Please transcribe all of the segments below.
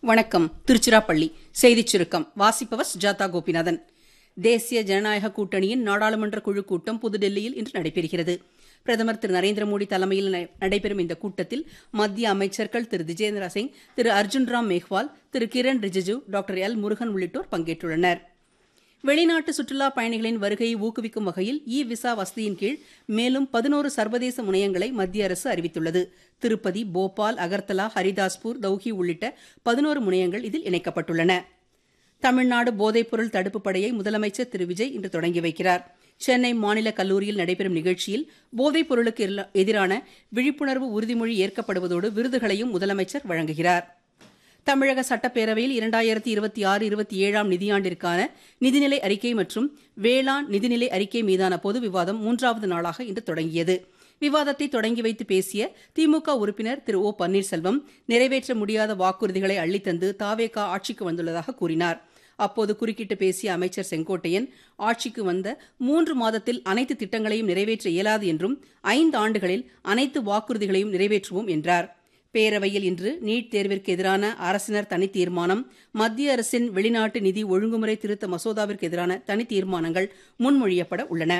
வணக்கம் திருச்சிராப்பள்ளி செய்திச் சுருக்கம் வாசிப்பவர் சுஜாதா கோபிநாதன் தேசிய ஜனநாயக கூட்டணியின் நாடாளுமன்ற குழு கூட்டம் புதுடெல்லியில் இன்று நடைபெறுகிறது பிரதமர் திரு நரேந்திர மோடி தலைமையில் ந- நடைபெறும் இந்த கூட்டத்தில் மத்திய அமைச்சர்கள் திரு ஜிதேந்திர சிங் திரு அர்ஜுன் ராம் மேஹ்வால் திரு கிரண் ரிஜிஜு டாக்டர் எல் முருகன் உள்ளிட்டோர் பங்கேற்றுள்ளனர் வெளிநாட்டு சுற்றுலா பயணிகளின் வருகையை ஊக்குவிக்கும் வகையில் இ விசா வசதியின் கீழ் மேலும் பதினோரு சர்வதேச முனையங்களை மத்திய அரசு அறிவித்துள்ளது திருப்பதி போபால் அகர்தலா ஹரிதாஸ்பூர் தௌஹி உள்ளிட்ட பதினோரு முனையங்கள் இதில் இணைக்கப்பட்டுள்ளன தமிழ்நாடு போதைப்பொருள் தடுப்பு படையை முதலமைச்சர் திரு விஜய் இன்று தொடங்கி வைக்கிறார் சென்னை மாநில கல்லூரியில் நடைபெறும் நிகழ்ச்சியில் போதைப் பொருளுக்கு எதிர- எதிரான விழிப்புணர்வு உறுதிமொழி ஏற்கப்படுவதோடு விருதுகளையும் முதலமைச்சர் வழங்குகிறார் தமிழக சட்டப்பேரவையில் இரண்டாயிரத்தி இருபத்தி ஆறு இருபத்தி ஏழாம் நிதியாண்டிற்கான நிதிநிலை அறிக்கை மற்றும் வேளாண் நிதிநிலை அறிக்கை மீதான பொது விவாதம் மூன்றாவது நாளாக இன்று தொடங்கியது விவாதத்தை தொடங்கி வைத்து பேசிய திமுக உறுப்பினர் திரு ஓ பன்னீர்செல்வம் நிறைவேற்ற முடியாத வாக்குறுதிகளை அள்ளித்தந்து தாவேகா ஆட்சிக்கு வந்துள்ளதாக கூறினார் அப்போது குறுக்கிட்டு பேசிய அமைச்சர் செங்கோட்டையன் ஆட்சிக்கு வந்த மூன்று மாதத்தில் அனைத்து திட்டங்களையும் நிறைவேற்ற இயலாது என்றும் ஐந்து ஆண்டுகளில் அனைத்து வாக்குறுதிகளையும் நிறைவேற்றுவோம் என்றார் பேரவையில் இன்று நீட் தேர்விற்கு எதிரான அரசினர் தனி தீர்மானம் மத்திய அரசின் வெளிநாட்டு நிதி ஒழுங்குமுறை திருத்த மசோதாவிற்கு எதிரான தனி தீர்மானங்கள் முன்மொழியப்பட உள்ளன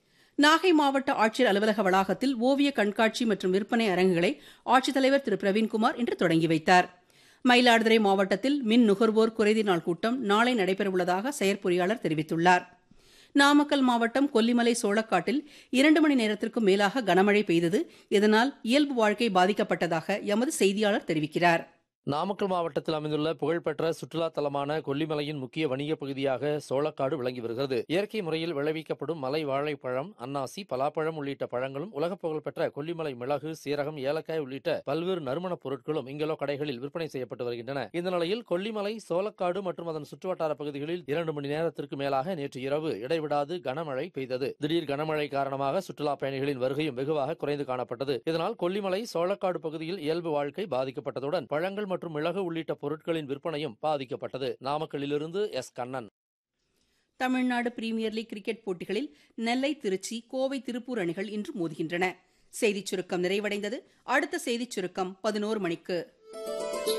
நாகை மாவட்ட ஆட்சியர் அலுவலக வளாகத்தில் ஓவிய கண்காட்சி மற்றும் விற்பனை அரங்குகளை ஆட்சித்தலைவர் திரு பிரவீன்குமார் இன்று தொடங்கி வைத்தார் மயிலாடுதுறை மாவட்டத்தில் மின் நுகர்வோர் குறைதீர் நாள் கூட்டம் நாளை நடைபெறவுள்ளதாக செயற்பொறியாளர் தெரிவித்துள்ளார் நாமக்கல் மாவட்டம் கொல்லிமலை சோளக்காட்டில் இரண்டு மணி நேரத்திற்கும் மேலாக கனமழை பெய்தது இதனால் இயல்பு வாழ்க்கை பாதிக்கப்பட்டதாக எமது செய்தியாளர் தெரிவிக்கிறார் நாமக்கல் மாவட்டத்தில் அமைந்துள்ள புகழ்பெற்ற சுற்றுலா தலமான கொல்லிமலையின் முக்கிய வணிக பகுதியாக சோளக்காடு விளங்கி வருகிறது இயற்கை முறையில் விளைவிக்கப்படும் மலை வாழைப்பழம் அன்னாசி பலாப்பழம் உள்ளிட்ட பழங்களும் உலக புகழ்பெற்ற கொல்லிமலை மிளகு சீரகம் ஏலக்காய் உள்ளிட்ட பல்வேறு நறுமணப் பொருட்களும் இங்குள்ள கடைகளில் விற்பனை செய்யப்பட்டு வருகின்றன இந்த நிலையில் கொல்லிமலை சோளக்காடு மற்றும் அதன் சுற்றுவட்டார பகுதிகளில் இரண்டு மணி நேரத்திற்கு மேலாக நேற்று இரவு இடைவிடாது கனமழை பெய்தது திடீர் கனமழை காரணமாக சுற்றுலா பயணிகளின் வருகையும் வெகுவாக குறைந்து காணப்பட்டது இதனால் கொல்லிமலை சோளக்காடு பகுதியில் இயல்பு வாழ்க்கை பாதிக்கப்பட்டதுடன் பழங்கள் மற்றும் மிளகு உள்ளிட்ட பொருட்களின் விற்பனையும் பாதிக்கப்பட்டது நாமக்கல்லிலிருந்து S Kannan Tamil Nadu Premier League cricket போட்டிகளில் நெல்லை திருச்சி கோவை திருப்பூர் அணிகள் இன்று மோதுகின்றன செய்திச் சுருக்கம் நிறைவடைந்தது அடுத்த செய்திச் சுருக்கம் பதினோரு மணிக்கு